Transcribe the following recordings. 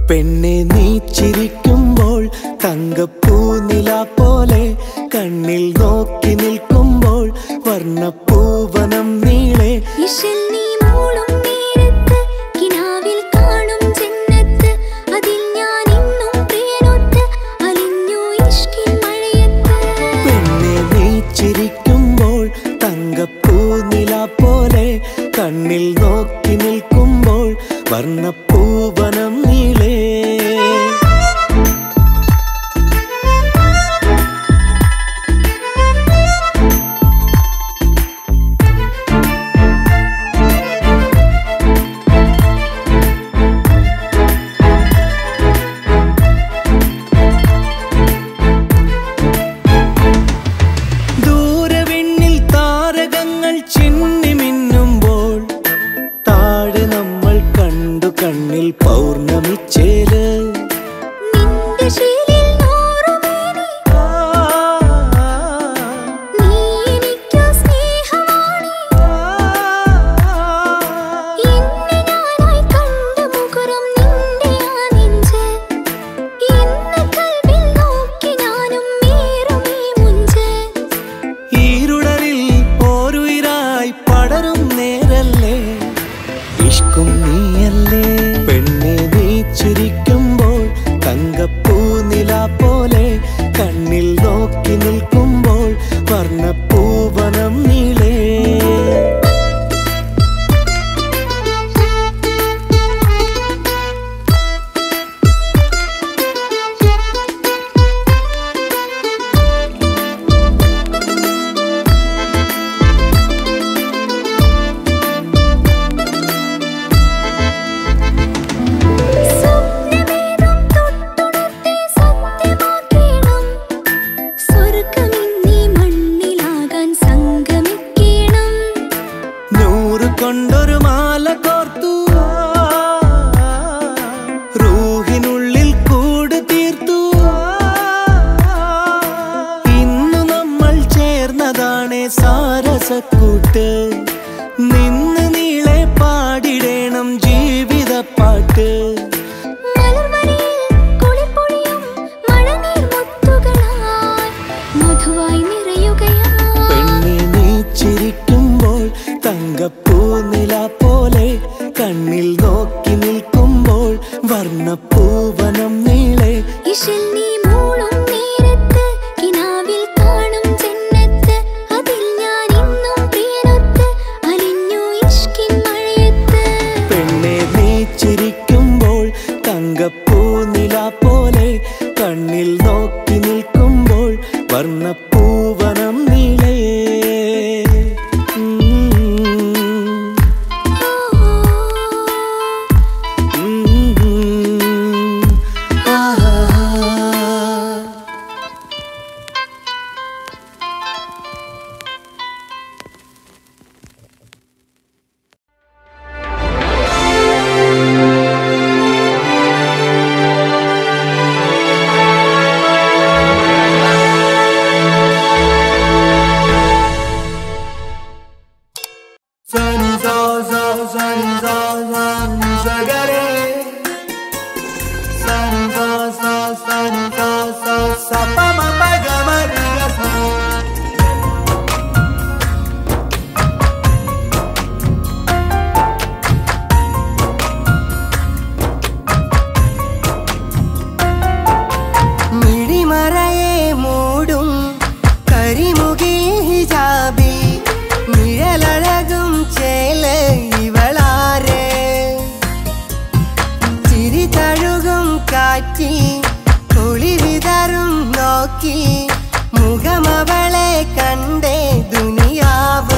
പെണ്ണെ നീ ചിരിക്കുമ്പോൾ തങ്കപ്പൂനില പോലെ കണ്ണിൽ നോക്കി നിൽക്കുമ്പോൾ വർണ്ണപ്പൂവനം നീളെ ഇശൽ നീ മൂളും നേരത്ത് കിനാവിൽ കാണും ജന്നത്ത് അതിൽ ഞാൻ ഇന്നും പ്രിയനൊത്ത് അലിഞ്ഞു ഇഷ്കിൻ മഴയത്ത് പെണ്ണെ നീ ചിരിക്കുമ്പോൾ തങ്കപ്പൂനില പോലെ കണ്ണിൽ നോക്കി നിൽക്കുമ്പോൾ വർണ്ണപ്പൂവനം നീളേ ദൂരവിണ്ണിൽ താരകങ്ങൾ ചിന്നി മിന്നുമ്പോൾ താഴെ നമ്മൾ കണ്ടു കണ്ണിൽ പൗർണമിച്ചേല് നിന്റെ ശീലിൽ നൂറുമേനി നീ എനിക്കു സ്നേഹമാണി എന്നെ ഞാനായി കണ്ട മുകുരം നിന്റെയാ നെഞ്ച് എന്നെ കൽവിൽ നോക്കി ഞാനും മേറുമേ മുഞ്ച് ഈരുടലിൽ ഓരുയിരായി പടരും നേരല്ലേ ഇഷ്കും നീയല്ലേ പെണ്ണെ നീ ചിരിക്കുമ്പോൾ തങ്കപ്പൂനില പോലെ കണ്ണിൽ നോക്കി നിൽക്കുമ്പോൾ വർണ്ണപ്പൂവനം നീളേ സ്വപ്നമേതും തൊട്ടുണർത്തി സത്യമാക്കണം സ്വർഗമിന്നീ മണ്ണിലാകാൻ സംഗമിക്കണം നൂറ് കൊണ്ടൊരു മാല കോർത്തു റൂഹിനുള്ളിൽ കൂട് തീർത്തു ഇന്നു നമ്മൾ ചേർന്നതാണേ സാരസക്കൂട്ട് നിന്ന് നീളെ പാടിടേണം ജീവിതപ്പാട്ട് മലർവരിയിൽ കുളിപ്പൊഴിയും മഴനീർ മുത്തുകളായി മധുവായി നിറയുകയായി പെണ്ണെ നീ ചിരിക്കുമ്പോൾ തങ്കപ്പൂനില പോലെ കണ്ണിൽ നോക്കി നിൽക്കുമ്പോൾ വർണ്ണപ്പൂവനം നീളെ ഇശൽ നീ മൂളും നേരത്ത് കിനാവിൽ കാണും ജന്നത്ത് അതിൽ ഞാൻ ഇന്നും പ്രിയനൊത്ത് അലിഞ്ഞു ഇഷ്കിൻ മഴയത്ത് പെണ്ണെ നീ ചിരിക്കുമ്പോൾ തങ്കപ്പൂനില പോലെ കണ്ണിൽ നോക്കി നിൽക്കുമ്പോൾ വർണ്ണപ്പൂവനം നീളേ ഉം. ഉം. ആഹാ. Sunny so so sunny so so nisagare Sunny so so sunny so so sa pa ma pa ga ma ri ga sa മിഴിമറയെ മൂടും കരിമുകിൽ ഹിജാബിൽ നിഴലഴകും ചേല ഇവളാരെ ചിരി തഴുകും കാറ്റി കുളി വിതറും നോക്കി മുഖമവളെ കണ്ടേ ദുനിയാവ്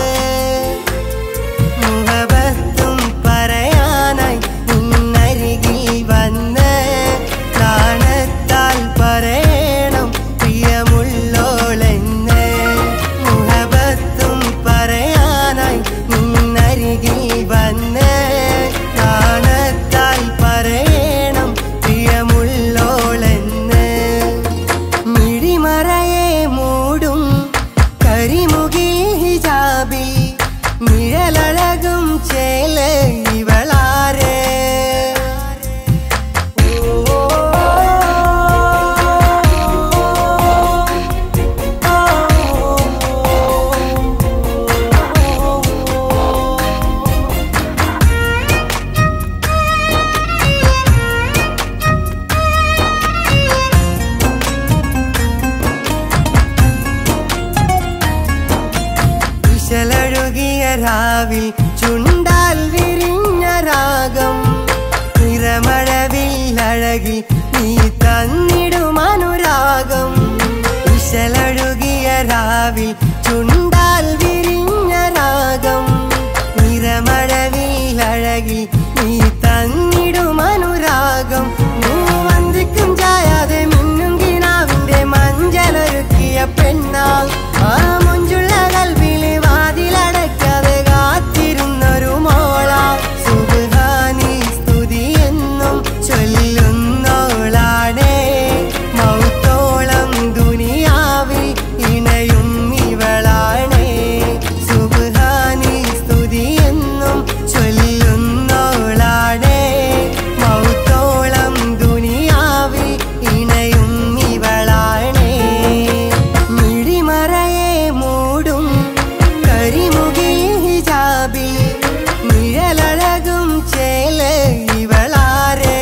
മുഖബത്തും പറയാനായി ഇന്നരികിൽ വന്ന് നാണത്താൽ പറയണം പ്രിയമുള്ളോളെന്ന് മുഖബത്തും പറയാനായി ഇന്നരികിൽ വന്ന് നാണത്താൽ പറയണം പ്രിയമുള്ളോളെന്ന് മിഴിമറയെ മൂടും കരിമുകിൽ ഹിജാബിൽ നിഴലഴകും ചേല ഇവളാരെ ഓ രാവിൽ ചുണ്ടാൽ വിരിഞ്ഞ രാഗം നിറമഴവിൽ അഴകിൽ നീ തന്നിടും അനുരാഗം ഇശലൊഴുകിയ രാവിൽ ചുണ്ടാൽ വിരിഞ്ഞ രാഗം നിറമഴവിൽ അഴകിൽ നീ തന്നിടും അനുരാഗം മൂവന്തിക്കും ചായാതെ മിന്നും കിനാവിന്റെ മഞ്ചലൊരുക്കിയ പെണ്ണാൾ ആ മുഞ്ചുള്ള കൽവിലെ വാതിലടയ്ക്കാതെ കാത്തിരുന്നൊരു മോള സുബാനി സ്തുതി എന്നും ചൊല്ലുന്നോളാണേ മൗത്തോളം ദുനിയാവിൽ ഇണയും ഇവളാണേ സുബാനി സ്തുതി എന്നും ചൊല്ലുന്നോളാണേ മൗത്തോളം ദുനിയാവിൽ ഇണയും ഇവളാണേ മിഴിമറയെ മൂടും കരിമുകിൽ ഹിജാബിൽ നിഴലഴകും ചേല ഇവളാരേ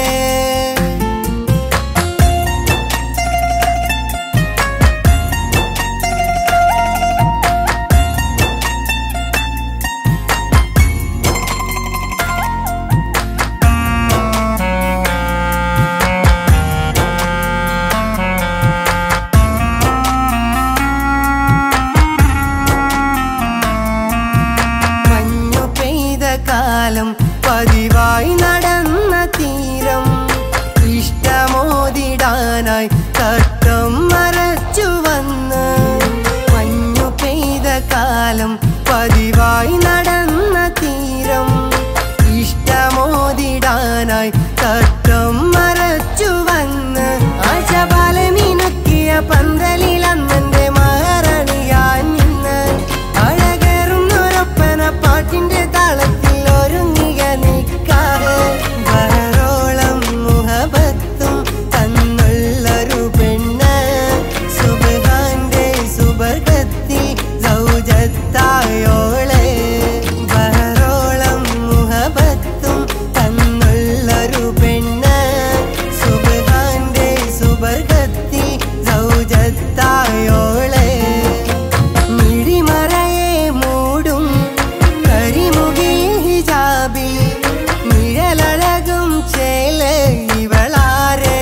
മഞ്ഞു പെയ്ത കാലം പതിവായി നടന്ന തീരം ഇഷ്ടമോതിടാനായി തട്ടം മറച്ചു വന്ന് മഞ്ഞു പെയ്ത കാലം പതിവായി നടന്ന തീരം ഇഷ്ടമോതിടാനായി തട്ടം മറച്ചു വന്ന് ആശപാലമിനുക്കിയ പന്തലിൽ അന്നന്റെ മഹാറണിയാൻ നിന്ന് അഴകേറുന്നൊരൊപ്പന പാട്ടിന്റെ താളത്തിൽ ഒരുങ്ങിയ നിൽക്കാതെ വരോളം മുഹബത്തും തന്നുള്ളൊരു പെണ്ണ് സുബഹാന്റെ സുബർഗത്തിൽ സൗജത്തായോളെ വരോളം മുഹബത്തും തന്നുള്ളൊരു പെണ്ണ് സുബഹാന്റെ സുബർഗത്തിൽ സൗജത്തായോളെ മിഴിമറയെ മൂടും കരിമുകിൽ ഹിജാബിൽ നിഴലഴകും ചേല ഇവളാരേ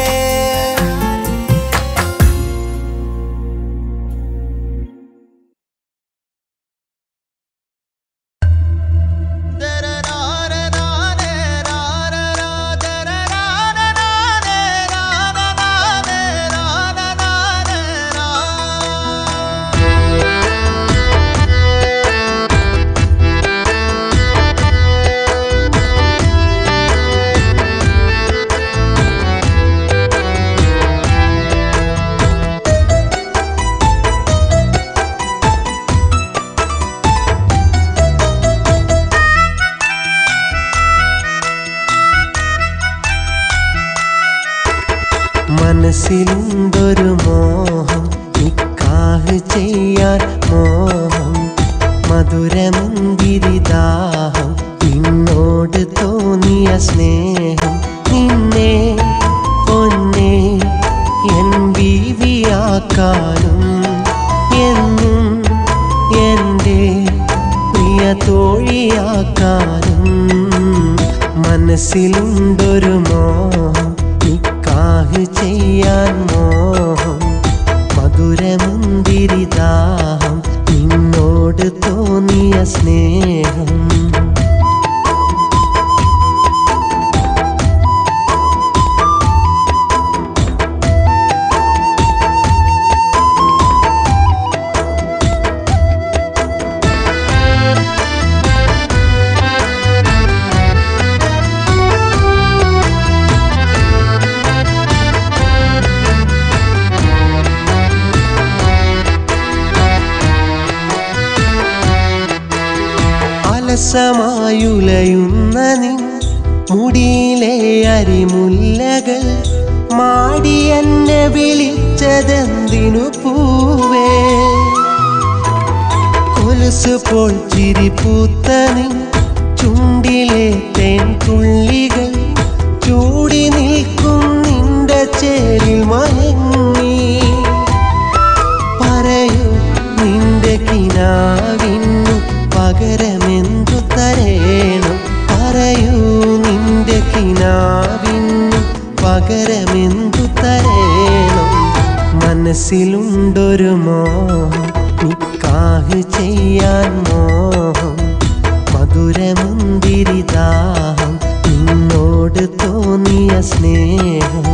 മനസ്സിലുണ്ടൊരു മോഹം നിക്കാഹ് ചെയ്യാൻ മോഹം മധുരമുന്തിരിദാഹം നിന്നോട് തോന്നിയ സ്നേഹം നിന്നെ പൊന്നെ എൻ ബീവിയാക്കാനും എന്നും എൻ്റെ പ്രിയ തോഴിയാക്കാനും മനസ്സിലുണ്ടൊരു മോഹം നിക്കാഹ് ചെയ്യാൻ മോഹം മധുരമുന്തിരിദാഹം നിന്നോട് തോന്നിയ സ്നേഹം അലസമായുലയുന്ന നിൻ മുടിയിലെ അരിമുല്ലകൾ മാടി എന്നെ വിളിച്ചതെന്തിനു പൂവേ കൊലുസ് പോൽ ചിരി പൂത്ത നിൻ ചുണ്ടിലെ തേൻ തുള്ളികൾ ചൂടി നിൽക്കും നിന്റെ ചേരിൽ മയങ്ങി പറയൂ നിന്റെ കിനാവിന്നു പകരമെന്ത് കിനാവിന് പകരമെന്തു തരേണം മനസ്സിലുണ്ടൊരു മോഹം നിക്കാഹ് ചെയ്യാൻ മോഹം മധുരമുന്തിരിദാഹം നിന്നോട് തോന്നിയ സ്നേഹം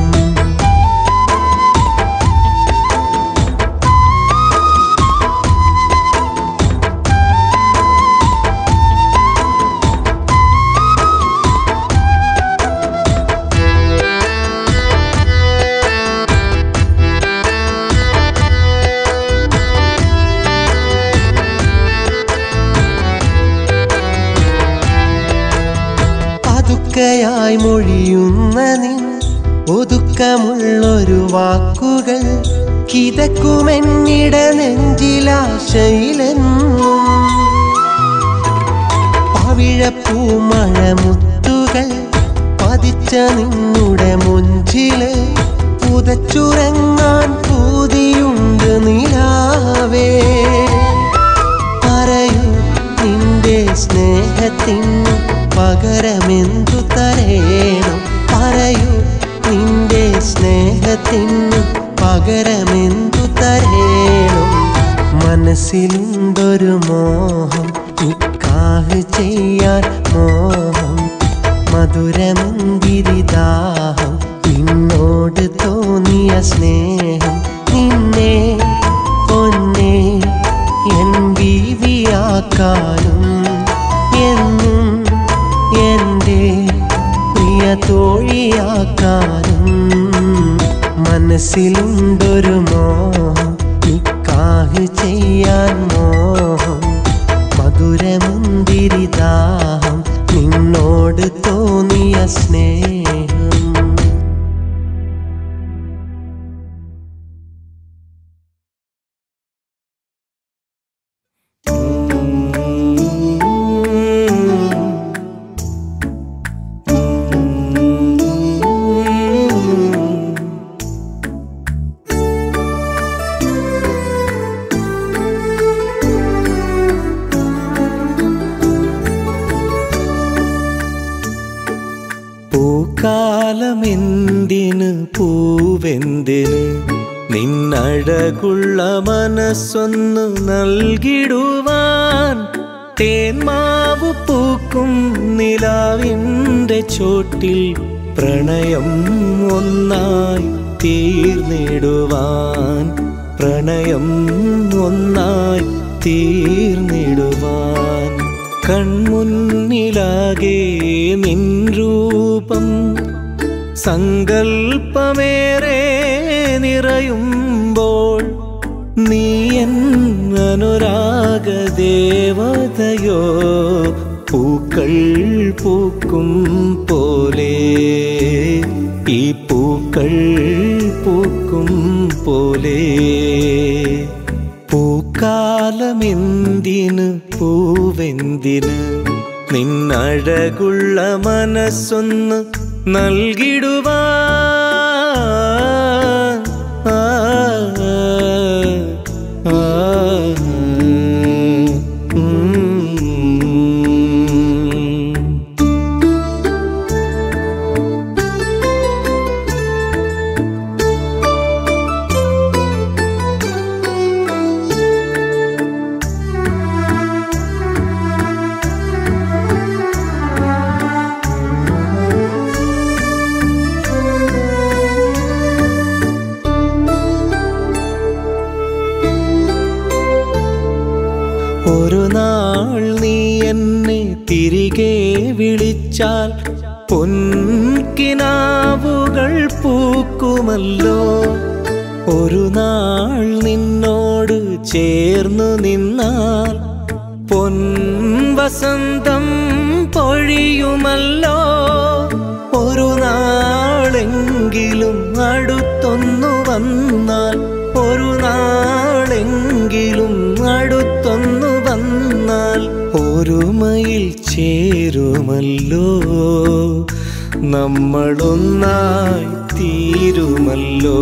പതുക്കയായി മൊഴിയുന്ന നിൻ ഒതുക്കമുള്ളൊരു വാക്കുകൾ കിതക്കുമെന്നിട നെഞ്ചിലാശയിലെന്നും പവിഴപ്പൂമഴമുത്തുകൾ പതിച്ച നിന്നുടെ മുഞ്ചില് പുതച്ചുറങ്ങാൻ പൂതിയുണ്ട് നിലാവേ പറയൂ നിന്റെ സ്നേഹത്തിന് പകരമെന്തു തരേണം പറയൂ നിന്റെ സ്നേഹത്തിന് പകരമെന്തു തരേണം മനസ്സിലുണ്ടൊരു മോഹം നിക്കാഹ് ചെയ്യാൻ മോഹം മധുരമുന്തിരിദാഹം നിന്നോട് തോന്നിയ സ്നേഹം നിന്നെ പൊന്നെ എൻ ബീവിയാക്കാനും എന്നും എൻ്റെ പ്രിയ തോഴിയാക്കാനും മനസ്സിലുണ്ടൊരു മോഹം നിക്കാഹ് ചെയ്യാൻ മോഹം മധുരമുന്തിരിദാഹം നിന്നോട് തോന്നിയ സ്നേഹം പൂക്കാലമെന്തിന് പൂവെന്തിന് നിന്നഴകുള്ള മനസ്സൊന്ന് നൽകിടുവാൻ തേന്മാവ് പൂക്കും നിലാവിൻ്റെ ചോട്ടിൽ പ്രണയം ഒന്നായി തീർന്നിടുവാൻ പ്രണയം ഒന്നായി തീർന്നിടുവാൻ കൺമുന്നിലാകെ നിൻ രൂപം സങ്കൽപ്പമേറെ നിറയുമ്പോൾ നീ എൻ അനുരാഗ ദേവതയോ പൂക്കൾ പൂക്കും പോലെ ഈ പൂക്കൾ പൂക്കും പോലെ പൂക്കാലമെന്തിന് പൂവെന്തിന് നിന്നഴകുള്ള മനസ്സൊന്ന് നൽകിടുവാൻ ആ, ആ, ഉം. ഒരു നാൾ നീ എന്നെ തിരികെ വിളിച്ചാൽ പൊൻകിനാവുകൾ പൂക്കുമല്ലോ ഒരു നാൾ നിന്നോട് ചേർന്നു നിന്നാൽ പൊൻ വസന്തം പൊഴിയുമല്ലോ ഒരു നാളെങ്കിലും അടുത്തൊന്നു വന്നാൽ ഒരു നാളെങ്കിലും അടുത്തൊന്നു വന്നാൽ ഒരുമയിൽ ചേരുമല്ലോ നമ്മളൊന്നായി തീരുമല്ലോ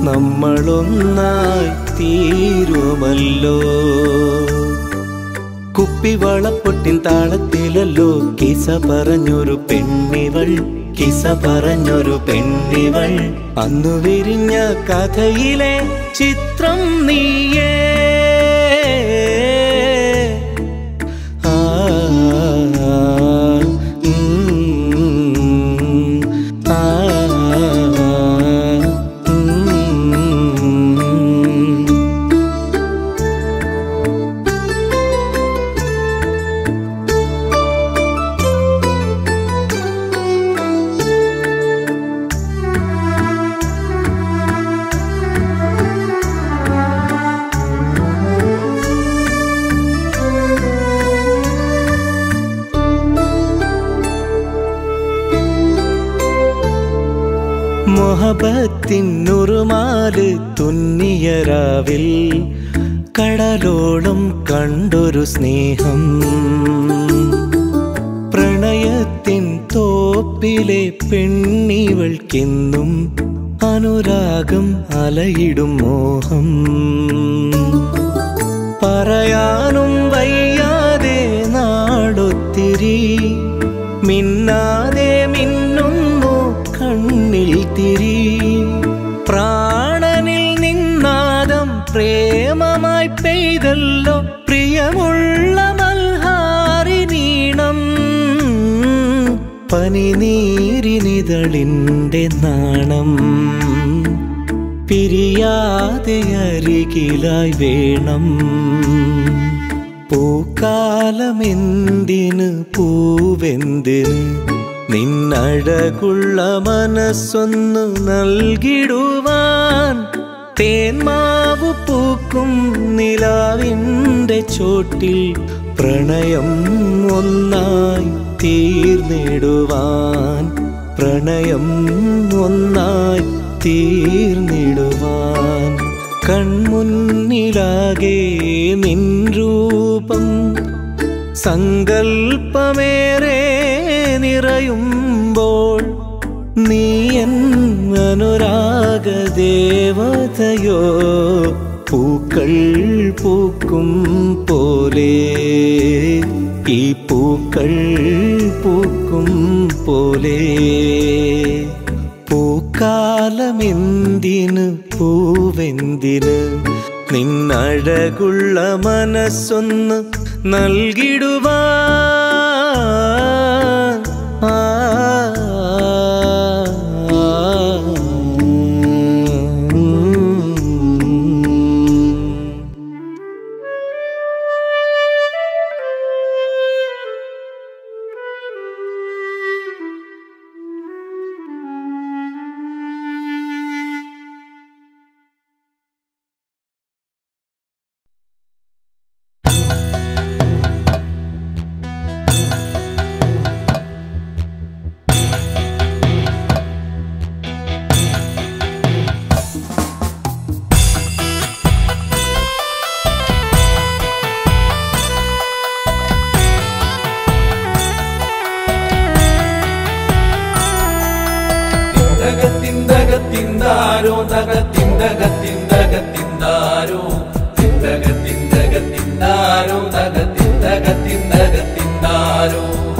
നമ്മളൊന്നായി തീരുമല്ലോ കുപ്പിവളപ്പൊട്ടിൻ താളത്തിലല്ലോ കിസ പറഞ്ഞൊരു പെണ്ണിവൾ കിസ പറഞ്ഞൊരു പെണ്ണിവൾ അന്നു വിരിഞ്ഞ കഥയിലെ ചിത്രം നീയേ ആ, ഉം, ആ, ഉം. മൊഹബത്തിനുറുമാല് തുന്നിയ രാവിൽ കടലോളം കണ്ടൊരു സ്നേഹം പ്രണയത്തിൻ തോപ്പിലെ പെണ്ണിവൾക്കെന്നും അനുരാഗം അലയിടും മോഹം പറയാനും വയ്യാതെ നാടൊത്തിരി മിന്നാതെ മിന്നുന്നു കണ്ണിൽ തിരി പ്രാണനിൽ നിന്നാദം പ്രേമമായി പെയ്തല്ലോ പ്രിയമുള്ള മൽഹാരിനീണം പനിനീരിനിതളിൻ്റെ നാണം പിരിയാതെ അരികിലായി വേണം പൂക്കാലമെന്തിന് പൂവെന്തിന് നിന്നഴകുള്ള മനസ്സൊന്നു നൽകിടുവാൻ തേന്മാവ് പൂക്കും നിലാവിൻ്റെ ചോട്ടിൽ പ്രണയം ഒന്നായി തീർന്നിടുവാൻ പ്രണയം ഒന്നായി തീർന്നിടുവാൻ കൺമുന്നിലാകെ നിൻ രൂപം സങ്കൽപ്പമേറെ നിറയുമ്പോൾ നീ എൻ അനുരാഗ ദേവതയോ പൂക്കൾ പൂക്കും പോലെ ഈ പൂക്കൾ പൂക്കും പോലെ പൂക്കാലമെന്തിന് പൂവെന്തിന് നിന്നഴകുള്ള മനസ്സൊന്ന് നൽകിടുവാൻ ആ, ഉം. തിന്തകത്തിന്താരോ തകത്തിന്തകത്തിന്തകത്തിന്താരോ തിന്തകത്തിന്തകത്തിന്താരോ തകത്തിന്തകത്തിന്തകത്തിന്താരോ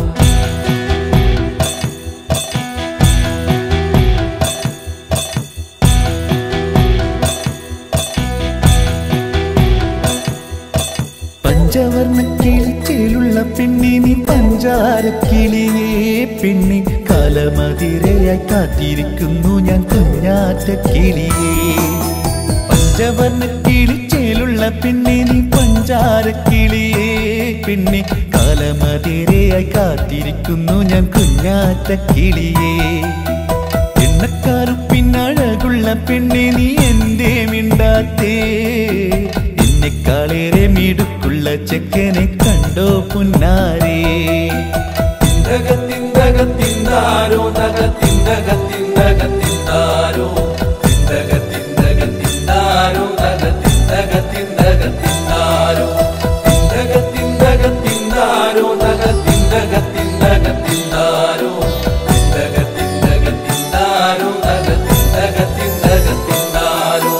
പഞ്ചവർണ്ണ കിളിച്ചേലുള്ള പെണ്ണി നീ പഞ്ചാര കിളിയേ പെണ്ണി കലമതിരയായി കാത്തിരിക്കുന്നു ഞാൻ കുഞ്ഞാറ്റ കിളിയേ പഞ്ചവർണ്ണ കിളിച്ചേലുള്ള പെണ്ണി നീ പഞ്ചാര കിളിയേ പെണ്ണി കലമതിരയായി കാത്തിരിക്കുന്നു ഞാൻ കുഞ്ഞാറ്റ കിളിയേ എണ്ണക്കാറുപ്പിന്നഴകുള്ള പെണ്ണെ നീ എന്റെ മിണ്ടാത്തേ എന്നെക്കാളേറെ മിടുക്കുള്ള ചെക്കനെ കണ്ടോ പുന്നാരേ തിന്തകത്തിന്തകത്തിന്താരോ തകത്തിന്തകത്തിന്തകത്തിന്താരോ തിന്തകത്തിന്തകത്തിന്താരോ തകത്തിന്തകത്തിന്തകത്തിന്താരോ തിന്തകത്തിന്തകത്തിന്താരോ തകത്തിന്തകത്തിന്തകത്തിന്താരോ തിന്തകത്തിന്തകത്തിന്താരോ തകത്തിന്തകത്തിന്തകത്തിന്താരോ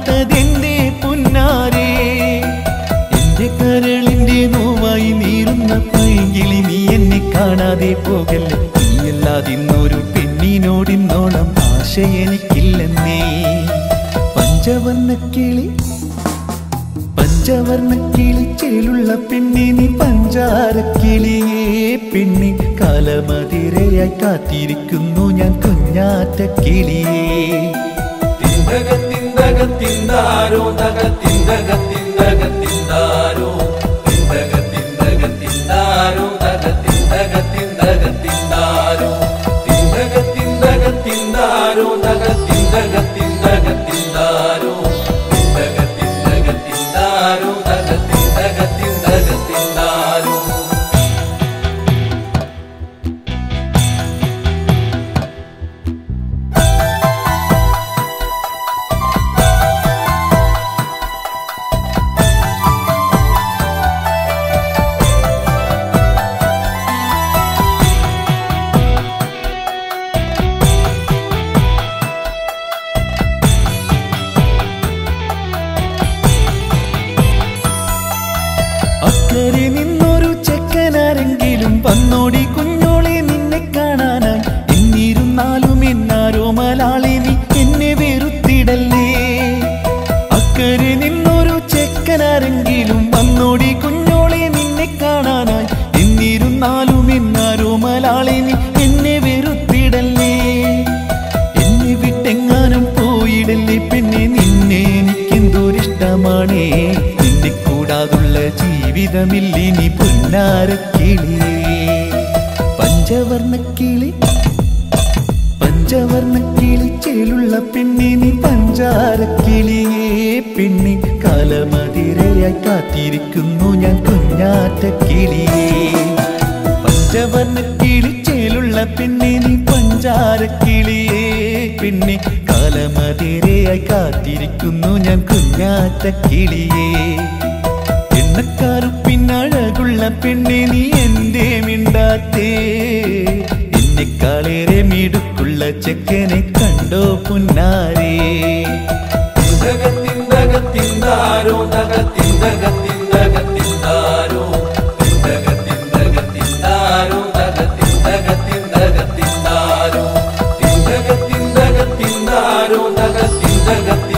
കാണാത്തതെന്റെ പുന്നാരേ എന്റെ കരളിന്റെ നോവായി നീറുന്ന പൈകിളി നീ എന്നെ കാണാതെ പോകല്ല നീയല്ലാതിന്നൊരു പെണ്ണിനോടിന്നോളം ആശ എനിക്കില്ലെന്നേ പഞ്ചവർണ്ണ കിളി പഞ്ചവർണ്ണ കിളിച്ചേലുള്ള പെണ്ണെ നീ പഞ്ചാര കിളിയേ പെണ്ണെ കാലമതിരയായി കാത്തിരിക്കുന്നു ഞാൻ കുഞ്ഞാറ്റ കിളിയേ തിന്തക തിന്തക തിന്താരോ തക തിന്തക തിന്തക തിന്താരോ തിന്തക തിന്തക തിന്താരോ തക തിന്തക തിന്തക തിന്താരോ തിന്തക തിന്തക തിന്താരോ തക തിന്തക തിന്തക തിന്താരോ തിന്തക തിന്തക തിന്താരോ തക തിന്തക തിന്തക തിന്താരോ അക്കരെ നിന്നൊരു ചെക്കനാരെങ്കിലും വന്നോടി കുഞ്ഞോളെ നിന്നെ കാണാനായി എന്നിരുന്നാലും എന്നാരോ മലാളിനി എന്നെ വെറുത്തിടല്ലേ അക്കരെ നിന്നൊരു ചെക്കനാരെങ്കിലും വന്നോടി കുഞ്ഞോളെ നിന്നെ കാണാനായി എന്നിരുന്നാലും എന്നാരോ മലാളിനി എന്നെ വെറുത്തിടല്ലേ എന്നെ വിട്ടെങ്ങാനും പോയിടല്ലേ പെണ്ണെ നിന്നെ എനിക്കെന്തോരിഷ്ടമാണേ നിന്നെ കൂടാതുള്ള ജീവിതമില്ലിനി പൊന്നാരക്കിളിയേ പഞ്ചവർണ്ണ കിളി പഞ്ചവർണ്ണ കിളിച്ചേലുള്ള പെണ്ണെ നീ പഞ്ചാര കിളിയേ പെണ്ണെ കാലമതിരയായി കാത്തിരിക്കുന്നു ഞാൻ കുഞ്ഞാറ്റ കിളിയേ പഞ്ചവർണ്ണ കിളിച്ചേലുള്ള പെണ്ണെ നീ പഞ്ചാര കിളിയേ പെണ്ണെ കാലമതിരയായി കാത്തിരിക്കുന്നു ഞാൻ കുഞ്ഞാറ്റ കിളിയേ എണ്ണക്കാറുപ്പിന്നഴകുള്ള പെണ്ണെ നീ എന്തേ മിണ്ടാത്തേ എന്നെക്കാളേറെ മിടുക്കുള്ള ചെക്കനെ കണ്ടോ പുന്നാരേ തിന്തക തിന്തക തിന്താരോ തക തിന്തക തിന്തക തിന്താരോ തിന്തക തിന്തക തിന്താരോ തക തിന്തക തിന്തക തിന്താരോ തിന്തക തിന്തക തിന്താരോ തക തിന്തക